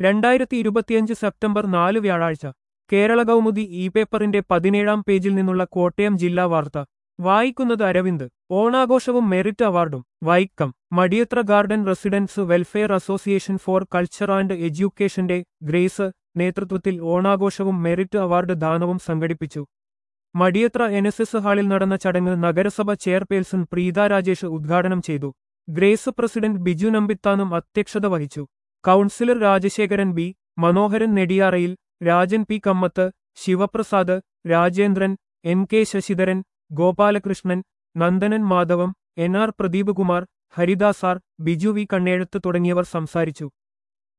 രണ്ടായിരത്തി ഇരുപത്തിയഞ്ച് സെപ്റ്റംബർ നാല് വ്യാഴാഴ്ച കേരള കൗമുദി ഇ പേപ്പറിന്റെ പതിനേഴാം പേജിൽ നിന്നുള്ള കോട്ടയം ജില്ലാ വാർത്ത വായിക്കുന്നത് അരവിന്ദ് ഓണാഘോഷവും മെറിറ്റ് അവാർഡും Vaikom Madiyathra garden residents welfare association for culture and എഡ്യൂക്കേഷന്റെ ഗ്രേസ് നേതൃത്വത്തിൽ ഓണാഘോഷവും മെറിറ്റ് അവാർഡ് ദാനവും സംഘടിപ്പിച്ചു മടിയത്ര എൻ എസ് എസ് ഹാളിൽ നടന്ന ചടങ്ങ് നഗരസഭ ചെയർപേഴ്സൺ പ്രീത രാജേഷ് ഉദ്ഘാടനം ചെയ്തു ഗ്രേസ് പ്രസിഡന്റ് ബിജു നമ്പിത്താനും അധ്യക്ഷത വഹിച്ചു councillor Rajasekharan B Manoharan Nediyarayil Rajan P Kammath Sivaprasad Rajendran N K Sasidharan Gopalakrishnan Nandanan Madhavam N R Pradeep Kumar ഹരിദാസാർ ബിജു വി കണ്ണേഴത്ത് തുടങ്ങിയവർ സംസാരിച്ചു